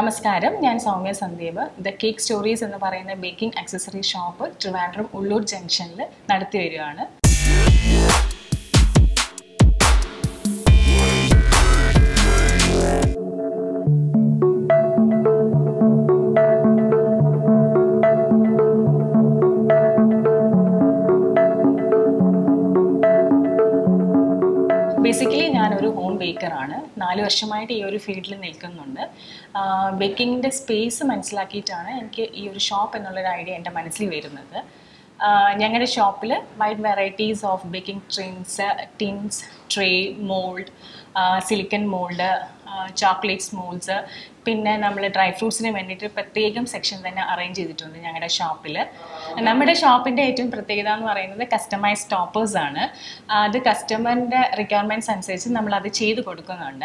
നമസ്കാരം ഞാൻ Soumya Sandeep the cake stories എന്ന് പറയുന്ന baking accessory shop Trivandrum Ulloor ജംഗ്ഷനിൽ നടത്തി വരികയാണ് ബേസിക്കലി ഞാനൊരു ഹോം ബേക്കറാണ് നാല് വർഷമായിട്ട് ഈ ഒരു ഫീൽഡിൽ നിൽക്കുന്നുണ്ട് ബേക്കിങ്ങിൻ്റെ സ്പേസ് മനസ്സിലാക്കിയിട്ടാണ് എനിക്ക് ഈ ഒരു ഷോപ്പ് എന്നുള്ളൊരു ഐഡിയ എൻ്റെ മനസ്സിൽ വരുന്നത് ഞങ്ങളുടെ ഷോപ്പിൽ വൈഡ് വെറൈറ്റീസ് ഓഫ് ബേക്കിംഗ് ട്രിൻസ് tins tray mould silicone mould chocolates moulds പിന്നെ നമ്മൾ ഡ്രൈ ഫ്രൂട്ട്സിന് വേണ്ടിയിട്ട് പ്രത്യേകം സെക്ഷൻ തന്നെ അറേഞ്ച് ചെയ്തിട്ടുണ്ട് ഞങ്ങളുടെ ഷോപ്പിൽ നമ്മുടെ ഷോപ്പിൻ്റെ ഏറ്റവും പ്രത്യേകത എന്ന് പറയുന്നത് കസ്റ്റമൈസ് ടോപ്പേഴ്സ് ആണ് അത് കസ്റ്റമറിൻ്റെ റിക്വയർമെൻറ്റ്സ് അനുസരിച്ച് നമ്മൾ അത് ചെയ്ത് കൊടുക്കുന്നുണ്ട്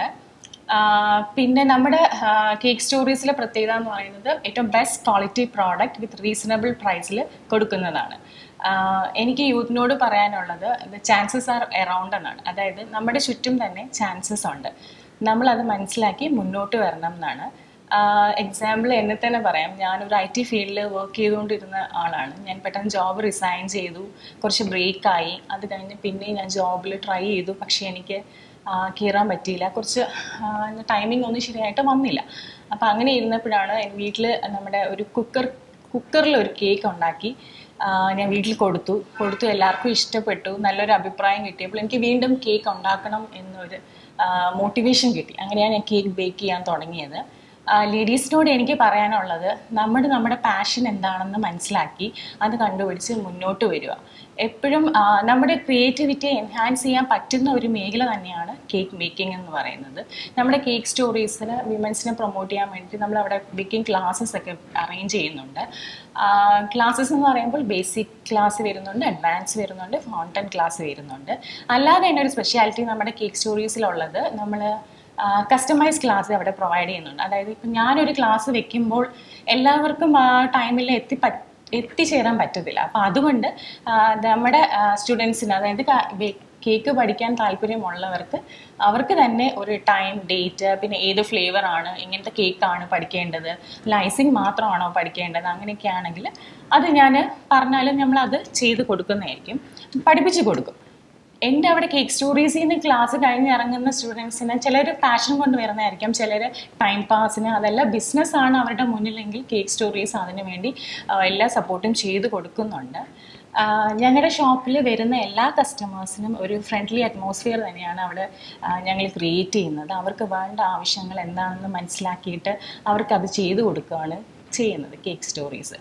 പിന്നെ നമ്മുടെ കേക്ക് സ്റ്റോറീസിലെ പ്രത്യേകത എന്ന് പറയുന്നത് ഏറ്റവും best quality product with reasonable പ്രൈസിൽ കൊടുക്കുന്നതാണ് എനിക്ക് യൂത്തിനോട് പറയാനുള്ളത് ചാൻസസ് ആർ എറൗണ്ട് എന്നാണ് അതായത് നമ്മുടെ ചുറ്റും തന്നെ ചാൻസസ് ഉണ്ട് നമ്മളത് മനസ്സിലാക്കി മുന്നോട്ട് വരണം എന്നാണ് എക്സാമ്പിൾ എന്നെ തന്നെ പറയാം ഞാനൊരു ഐ ടി ഫീൽഡിൽ വർക്ക് ചെയ്തുകൊണ്ടിരുന്ന ആളാണ് ഞാൻ പെട്ടെന്ന് ജോബ് റിസൈൻ ചെയ്തു കുറച്ച് ബ്രേക്കായി അത് കഴിഞ്ഞ് പിന്നെ ഞാൻ ജോബിൽ ട്രൈ ചെയ്തു പക്ഷേ എനിക്ക് കയറാൻ പറ്റിയില്ല കുറച്ച് ടൈമിംഗ് ഒന്നും ശരിയായിട്ട് വന്നില്ല അപ്പോൾ അങ്ങനെ ഇരുന്നപ്പോഴാണ് വീട്ടിൽ നമ്മുടെ ഒരു കുക്കർ കുക്കറിൽ ഒരു കേക്ക് ഉണ്ടാക്കി ഞാൻ വീട്ടിൽ കൊടുത്തു കൊടുത്തു എല്ലാവർക്കും ഇഷ്ടപ്പെട്ടു നല്ലൊരു അഭിപ്രായം കിട്ടിയപ്പോൾ എനിക്ക് വീണ്ടും കേക്ക് ഉണ്ടാക്കണം എന്നൊരു മോട്ടിവേഷൻ കിട്ടി അങ്ങനെയാണ് ഞാൻ കേക്ക് ബേക്ക് ചെയ്യാൻ തുടങ്ങിയത് ലേഡീസിനോട് എനിക്ക് പറയാനുള്ളത് നമ്മുടെ നമ്മുടെ പാഷൻ എന്താണെന്ന് മനസ്സിലാക്കി അത് കണ്ടുപിടിച്ച് മുന്നോട്ട് വരിക എപ്പോഴും നമ്മുടെ ക്രിയേറ്റിവിറ്റി എൻഹാൻസ് ചെയ്യാൻ പറ്റുന്ന ഒരു മേഖല തന്നെയാണ് കേക്ക് മേക്കിംഗ് എന്ന് പറയുന്നത് നമ്മുടെ കേക്ക് സ്റ്റോറീസിന് വിമൻസിനെ പ്രൊമോട്ട് ചെയ്യാൻ വേണ്ടി നമ്മൾ അവിടെ ബേക്കിംഗ് ക്ലാസ്സസ് ഒക്കെ അറേഞ്ച് ചെയ്യുന്നുണ്ട് ക്ലാസ്സസ് എന്ന് പറയുമ്പോൾ ബേസിക് ക്ലാസ് വരുന്നുണ്ട് അഡ്വാൻസ് വരുന്നുണ്ട് ഫൗണ്ടൻ ക്ലാസ് വരുന്നുണ്ട് അല്ലാതെ തന്നെ ഒരു സ്പെഷ്യാലിറ്റി നമ്മുടെ കേക്ക് സ്റ്റോറീസിലുള്ളത് നമ്മൾ കസ്റ്റമൈസ് ക്ലാസ് അവിടെ പ്രൊവൈഡ് ചെയ്യുന്നുണ്ട് അതായത് ഇപ്പം ഞാനൊരു ക്ലാസ് വെക്കുമ്പോൾ എല്ലാവർക്കും ആ ടൈമിൽ എത്തി എത്തിച്ചേരാൻ പറ്റത്തില്ല അപ്പം അതുകൊണ്ട് നമ്മുടെ സ്റ്റുഡൻസിന് അതായത് കേക്ക് പഠിക്കാൻ താല്പര്യമുള്ളവർക്ക് അവർക്ക് തന്നെ ഒരു ടൈം ഡേറ്റ് പിന്നെ ഏത് ഫ്ലേവർ ആണ് ഇങ്ങനത്തെ കേക്കാണ് പഠിക്കേണ്ടത് ലൈസിങ് മാത്രമാണോ പഠിക്കേണ്ടത് അങ്ങനെയൊക്കെ ആണെങ്കിൽ അത് ഞാൻ പറഞ്ഞാലും നമ്മൾ അത് ചെയ്ത് കൊടുക്കുന്നതായിരിക്കും പഠിപ്പിച്ച് കൊടുക്കും എൻ്റെ അവിടെ കേക്ക് സ്റ്റോറീസിൽ നിന്ന് ക്ലാസ് കഴിഞ്ഞ് ഇറങ്ങുന്ന സ്റ്റുഡൻസിന് ചിലർ പാഷൻ കൊണ്ട് വരുന്നതായിരിക്കും ചിലർ ടൈം പാസിന് അതല്ല ബിസിനസ്സാണ് അവരുടെ മുന്നിലെങ്കിൽ കേക്ക് സ്റ്റോറീസ് അതിനു വേണ്ടി എല്ലാ സപ്പോർട്ടും ചെയ്ത് കൊടുക്കുന്നുണ്ട് ഞങ്ങളുടെ ഷോപ്പിൽ വരുന്ന എല്ലാ കസ്റ്റമേഴ്സിനും ഒരു ഫ്രണ്ട്ലി അറ്റ്മോസ്ഫിയർ തന്നെയാണ് അവിടെ ഞങ്ങൾ ക്രിയേറ്റ് ചെയ്യുന്നത് അവർക്ക് വേണ്ട ആവശ്യങ്ങൾ എന്താണെന്ന് മനസ്സിലാക്കിയിട്ട് അവർക്കത് ചെയ്തു കൊടുക്കുകയാണ് ചെയ്യുന്നത് കേക്ക് സ്റ്റോറീസ്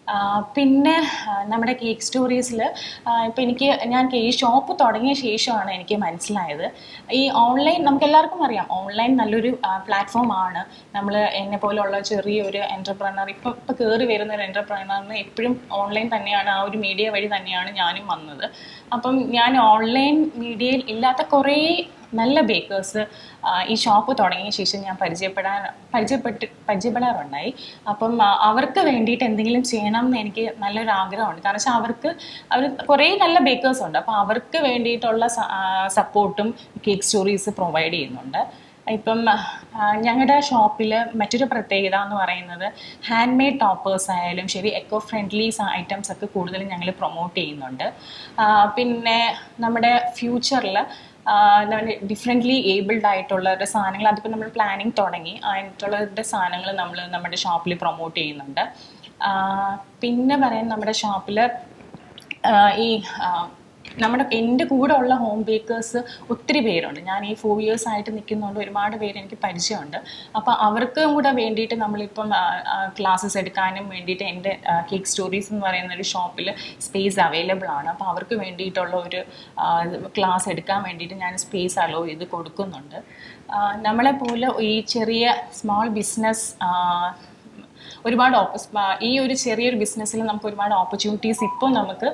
പിന്നെ നമ്മുടെ കേക്ക് സ്റ്റോറീസിൽ ഇപ്പം എനിക്ക് ഞാൻ ഈ ഷോപ്പ് തുടങ്ങിയ ശേഷമാണ് എനിക്ക് മനസ്സിലായത് ഈ ഓൺലൈൻ നമുക്ക് എല്ലാവർക്കും അറിയാം ഓൺലൈൻ നല്ലൊരു പ്ലാറ്റ്ഫോം ആണ് നമ്മൾ എന്നെ പോലുള്ള ചെറിയൊരു എൻ്റർപ്രണർ ഇപ്പോൾ ഇപ്പോൾ കയറി വരുന്ന ഒരു എൻ്റർപ്രണറിന് എപ്പോഴും ഓൺലൈൻ തന്നെയാണ് ആ ഒരു മീഡിയ വഴി തന്നെയാണ് ഞാനും വന്നത് അപ്പം ഞാൻ ഓൺലൈൻ മീഡിയയിൽ ഇല്ലാത്ത കുറേ നല്ല ബേക്കേഴ്സ് ഈ ഷോപ്പ് തുടങ്ങിയ ശേഷം ഞാൻ പരിചയപ്പെടാൻ പരിചയപ്പെട്ട് പരിചയപ്പെടാറുണ്ടായി അപ്പം അവർക്ക് വേണ്ടിയിട്ട് എന്തെങ്കിലും ചെയ്യണം എന്ന് എനിക്ക് നല്ലൊരു ആഗ്രഹമുണ്ട് കാരണം വെച്ചാൽ അവർക്ക് അവർ കുറേ നല്ല ബേക്കേഴ്സ് ഉണ്ട് അപ്പോൾ അവർക്ക് വേണ്ടിയിട്ടുള്ള സപ്പോർട്ടും കേക്ക് സ്റ്റോറീസ് പ്രൊവൈഡ് ചെയ്യുന്നുണ്ട് ഇപ്പം ഞങ്ങളുടെ ഷോപ്പിൽ മറ്റൊരു പ്രത്യേകത എന്ന് പറയുന്നത് ഹാൻഡ് മെയ്ഡ് ടോപ്പേഴ്സ് ആയാലും ശരി എക്കോ ഫ്രണ്ട്ലി ഐറ്റംസ് ഒക്കെ കൂടുതലും ഞങ്ങൾ പ്രൊമോട്ട് ചെയ്യുന്നുണ്ട് പിന്നെ നമ്മുടെ ഫ്യൂച്ചറിൽ ഡിഫറെൻ്റ്ലി ഏബിൾഡ് ആയിട്ടുള്ളവരുടെ സാധനങ്ങൾ അതിപ്പോൾ നമ്മൾ പ്ലാനിങ് തുടങ്ങി ആയിട്ടുള്ളവരുടെ സാധനങ്ങൾ നമ്മൾ നമ്മുടെ ഷോപ്പിൽ പ്രൊമോട്ട് ചെയ്യുന്നുണ്ട് പിന്നെ പറയാൻ നമ്മുടെ ഷോപ്പിൽ ഈ നമ്മുടെ എൻ്റെ കൂടെ ഉള്ള ഹോം ബേക്കേഴ്സ് ഒത്തിരി പേരുണ്ട് ഞാൻ ഈ ഫോർ ഇയേഴ്സ് ആയിട്ട് നിൽക്കുന്നതുകൊണ്ട് ഒരുപാട് പേര് എനിക്ക് പരിചയമുണ്ട് അപ്പോൾ അവർക്കും കൂടെ വേണ്ടിയിട്ട് നമ്മളിപ്പം ക്ലാസ്സസ് എടുക്കാനും വേണ്ടിയിട്ട് എൻ്റെ കേക്ക് സ്റ്റോറീസ് എന്ന് പറയുന്ന ഒരു ഷോപ്പിൽ സ്പേസ് അവൈലബിൾ ആണ് അപ്പോൾ അവർക്ക് വേണ്ടിയിട്ടുള്ള ഒരു ക്ലാസ് എടുക്കാൻ വേണ്ടിയിട്ട് ഞാൻ സ്പേസ് അലോ ചെയ്ത് കൊടുക്കുന്നുണ്ട് നമ്മളെ പോലെ ഈ ചെറിയ സ്മോൾ ബിസിനസ് ഒരുപാട് ഈ ഒരു ചെറിയൊരു ബിസിനസ്സിൽ നമുക്ക് ഒരുപാട് ഓപ്പർച്യൂണിറ്റീസ് ഇപ്പോൾ നമുക്ക്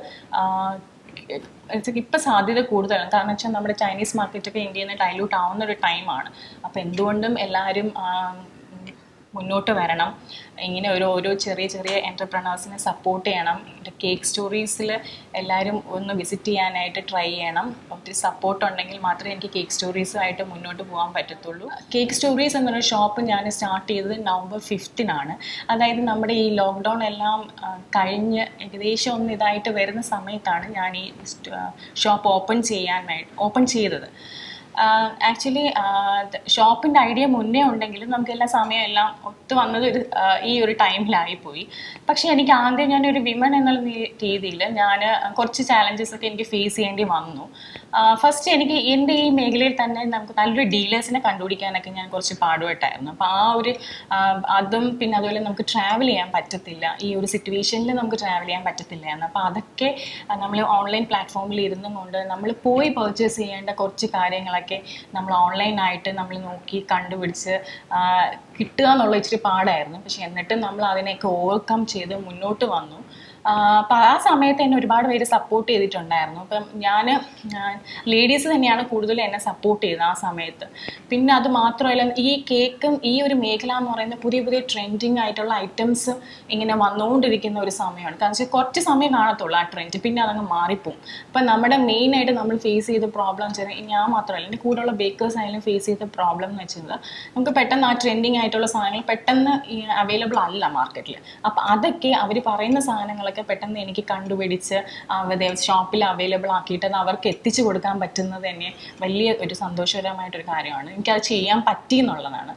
ഇപ്പം സാധ്യത കൂടുതലാണ് കാരണം വെച്ചാൽ നമ്മുടെ ചൈനീസ് മാർക്കറ്റൊക്കെ ഇന്ത്യയിൽ നിന്ന് ഡൈല്യൂട്ട് ആവുന്ന ഒരു ടൈമാണ് അപ്പോൾ എന്തുകൊണ്ടും എല്ലാവരും മുന്നോട്ട് വരണം ഇങ്ങനെ ഒരു ഓരോ ചെറിയ ചെറിയ എൻ്റർപ്രണേഴ്സിനെ സപ്പോർട്ട് ചെയ്യണം കേക്ക് സ്റ്റോറീസിൽ എല്ലാവരും ഒന്ന് വിസിറ്റ് ചെയ്യാനായിട്ട് ട്രൈ ചെയ്യണം ഒത്തിരി സപ്പോർട്ട് ഉണ്ടെങ്കിൽ മാത്രമേ എനിക്ക് കേക്ക് സ്റ്റോറീസുമായിട്ട് മുന്നോട്ട് പോകാൻ പറ്റത്തുള്ളൂ കേക്ക് സ്റ്റോറീസ് എന്നൊരു ഷോപ്പ് ഞാൻ സ്റ്റാർട്ട് ചെയ്തത് നവംബർ ഫിഫ്റ്റിനാണ് അതായത് നമ്മുടെ ഈ ലോക്ക്ഡൗൺ എല്ലാം ആ, കഴിഞ്ഞ് ഏകദേശം ഒന്ന് ഇതായിട്ട് വരുന്ന സമയത്താണ് ഞാൻ ഈ ഷോപ്പ് ഓപ്പൺ ചെയ്യാനായിട്ട് ഓപ്പൺ ചെയ്തത് ആക്ച്വലി ഷോപ്പിൻ്റെ ഐഡിയ മുന്നേ ഉണ്ടെങ്കിലും നമുക്ക് എല്ലാ സമയം എല്ലാം ഒത്തു വന്നത് ഒരു ആ, ഈ ഒരു ടൈമിലായിപ്പോയി പക്ഷേ എനിക്ക് ആദ്യം ഞാനൊരു വിമൺ എന്നുള്ള രീതിയിൽ ഞാൻ കുറച്ച് ചാലഞ്ചസ് ഒക്കെ എനിക്ക് ഫേസ് ചെയ്യേണ്ടി വന്നു ഫസ്റ്റ് എനിക്ക് എൻ്റെ ഈ മേഖലയിൽ തന്നെ നമുക്ക് നല്ലൊരു ഡീലേഴ്സിനെ കണ്ടുപിടിക്കാനൊക്കെ ഞാൻ കുറച്ച് പാടുപെട്ടായിരുന്നു അപ്പോൾ ആ ഒരു ആ, അതും പിന്നെ അതുപോലെ നമുക്ക് ട്രാവൽ ചെയ്യാൻ പറ്റത്തില്ല ഈ ഒരു സിറ്റുവേഷനിൽ നമുക്ക് ട്രാവൽ ചെയ്യാൻ പറ്റത്തില്ലായിരുന്നു അപ്പോൾ അതൊക്കെ നമ്മൾ ഓൺലൈൻ പ്ലാറ്റ്ഫോമിൽ ഇരുന്നും കൊണ്ട് നമ്മൾ പോയി പർച്ചേസ് ചെയ്യേണ്ട കുറച്ച് കാര്യങ്ങളൊക്കെ നമ്മൾ ഓൺലൈനായിട്ട് നമ്മൾ നോക്കി കണ്ടുപിടിച്ച് ആ, കിട്ടുക എന്നുള്ള ഇച്ചിരി പാടായിരുന്നു പക്ഷെ എന്നിട്ടും നമ്മൾ അതിനെയൊക്കെ ഓവർകം ചെയ്ത് മുന്നോട്ട് വന്നു അപ്പം ആ സമയത്ത് എന്നെ ഒരുപാട് പേര് സപ്പോർട്ട് ചെയ്തിട്ടുണ്ടായിരുന്നു അപ്പം ഞാൻ ലേഡീസ് തന്നെയാണ് കൂടുതലും എന്നെ സപ്പോർട്ട് ചെയ്തത് ആ സമയത്ത് പിന്നെ അത് മാത്രമല്ല ഈ കേക്കും ഈ ഒരു മേഖല എന്ന് പറയുന്നത് പുതിയ പുതിയ ട്രെൻഡിങ് ആയിട്ടുള്ള ഐറ്റംസ് ഇങ്ങനെ വന്നുകൊണ്ടിരിക്കുന്ന ഒരു സമയമാണ് കാരണം വെച്ചാൽ കുറച്ച് സമയം കാണത്തുള്ളൂ ആ ട്രെൻഡ് പിന്നെ അതങ്ങ് മാറിപ്പോവും അപ്പം നമ്മുടെ മെയിനായിട്ട് നമ്മൾ ഫേസ് ചെയ്ത പ്രോബ്ലം വെച്ചാൽ ഞാൻ മാത്രമല്ല എൻ്റെ കൂടെയുള്ള ബേക്കേഴ്സ് ആയാലും ഫേസ് ചെയ്ത പ്രോബ്ലം എന്ന് വെച്ചാൽ നമുക്ക് പെട്ടെന്ന് ആ ട്രെൻഡിങ് ആയിട്ടുള്ള സാധനങ്ങൾ പെട്ടെന്ന് അവൈലബിൾ അല്ല മാർക്കറ്റിൽ അപ്പം അതൊക്കെ അവർ പറയുന്ന സാധനങ്ങളൊക്കെ പെട്ടെന്ന് എനിക്ക് കണ്ടുപിടിച്ച് ഷോപ്പിൽ അവൈലബിൾ ആക്കിയിട്ട് അത് അവർക്ക് എത്തിച്ചു കൊടുക്കാൻ പറ്റുന്നത് തന്നെ വലിയ ഒരു സന്തോഷകരമായിട്ടൊരു കാര്യമാണ് എനിക്കത് ചെയ്യാൻ പറ്റി എന്നുള്ളതാണ്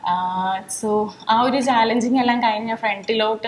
സോ ആ ഒരു ചാലഞ്ചിങ് എല്ലാം കഴിഞ്ഞ ഫ്രണ്ടിലോട്ട്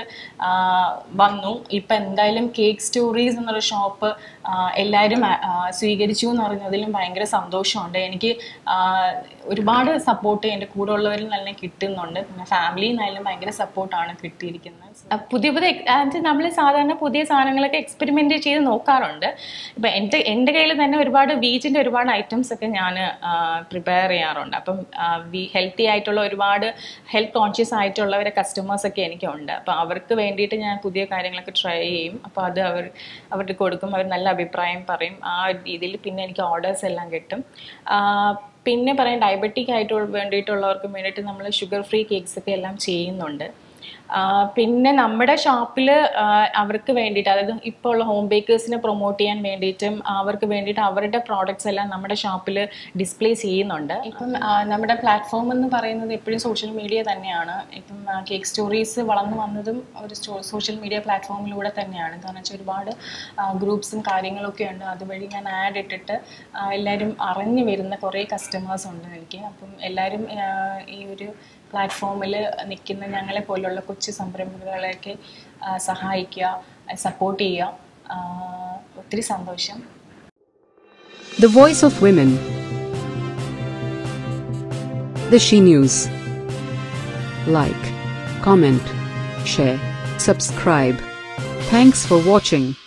വന്നു ഇപ്പം എന്തായാലും കേക്ക് സ്റ്റോറീസ് എന്നൊരു ഷോപ്പ് എല്ലാവരും ആ, സ്വീകരിച്ചു എന്ന് പറയുന്നതിലും ഭയങ്കര സന്തോഷമുണ്ട് എനിക്ക് ആ, ഒരുപാട് സപ്പോർട്ട് എൻ്റെ കൂടെ ഉള്ളവരിൽ നല്ല കിട്ടുന്നുണ്ട് പിന്നെ ഫാമിലിയിൽ നിന്നായാലും ഭയങ്കര സപ്പോർട്ടാണ് കിട്ടിയിരിക്കുന്നത് ആ, പുതിയ പുതിയ നമ്മൾ സാധാരണ പുതിയ സാധനങ്ങളൊക്കെ എക്സ്പെരിമെൻ്റ് ചെയ്ത് നോക്കാറുണ്ട് ഇപ്പം എൻ്റെ എൻ്റെ കയ്യിൽ തന്നെ ഒരുപാട് ബീച്ചിൻ്റെ ഒരുപാട് ഐറ്റംസ് ഒക്കെ ഞാൻ പ്രിപ്പയർ ചെയ്യാറുണ്ട് അപ്പം ഹെൽത്തി ആയിട്ടുള്ള ഒരുപാട് ഹെൽത്ത് കോൺഷ്യസ് ആയിട്ടുള്ളവരെ കസ്റ്റമേഴ്സ് ഒക്കെ എനിക്കുണ്ട് അപ്പോൾ അവർക്ക് വേണ്ടിയിട്ട് ഞാൻ പുതിയ കാര്യങ്ങളൊക്കെ ട്രൈ ചെയ്യും അപ്പോൾ അത് അവർ അവർക്ക് കൊടുക്കും അവർ നല്ല അഭിപ്രായം പറയും ആ ഒരു രീതിയിൽ പിന്നെ എനിക്ക് ഓർഡേഴ്സ് എല്ലാം കിട്ടും ആ, പിന്നെ പറയാം ഡയബറ്റിക് ആയിട്ട് വേണ്ടിയിട്ടുള്ളവർക്ക് വേണ്ടിയിട്ട് നമ്മൾ ഷുഗർ ഫ്രീ കേക്ക്സ് ഒക്കെ എല്ലാം ചെയ്യുന്നുണ്ട് ആ, പിന്നെ നമ്മുടെ ഷോപ്പിൽ അവർക്ക് വേണ്ടിയിട്ട് അതായത് ഇപ്പോൾ ഉള്ള ഹോം ബേക്കേഴ്സിനെ പ്രൊമോട്ട് ചെയ്യാൻ വേണ്ടിയിട്ടും അവർക്ക് വേണ്ടിയിട്ട് അവരുടെ പ്രോഡക്റ്റ്സ് എല്ലാം നമ്മുടെ ഷോപ്പിൽ ഡിസ്പ്ലേ ചെയ്യുന്നുണ്ട് ഇപ്പം ആ, നമ്മുടെ പ്ലാറ്റ്ഫോം എന്ന് പറയുന്നത് എപ്പോഴും സോഷ്യൽ മീഡിയ തന്നെയാണ് ഇപ്പം കേക്ക് സ്റ്റോറീസ് വളർന്നു വന്നതും ഒരു സോഷ്യൽ മീഡിയ പ്ലാറ്റ്ഫോമിലൂടെ തന്നെയാണ് കാരണം വെച്ചാൽ ഒരുപാട് ഗ്രൂപ്പ്സും കാര്യങ്ങളൊക്കെ ഉണ്ട് അതുവഴി ഞാൻ ആഡ് ഇട്ടിട്ട് ആ, എല്ലാവരും അറിഞ്ഞു വരുന്ന കുറേ കസ്റ്റമേഴ്സ് ഉണ്ട് എനിക്ക് അപ്പം എല്ലാവരും ആ, ഈ ഒരു പ്ലാറ്റ്ഫോമിൽ നിൽക്കുന്ന ഞങ്ങളെ പോലുള്ള കൊച്ചു സംരംഭകളെയൊക്കെ ആ, സഹായിക്കുക സപ്പോർട്ട് ചെയ്യുക ആ, ഒത്തിരി സന്തോഷം The Voice of Women. The She News. Like, comment, share, subscribe. Thanks for watching.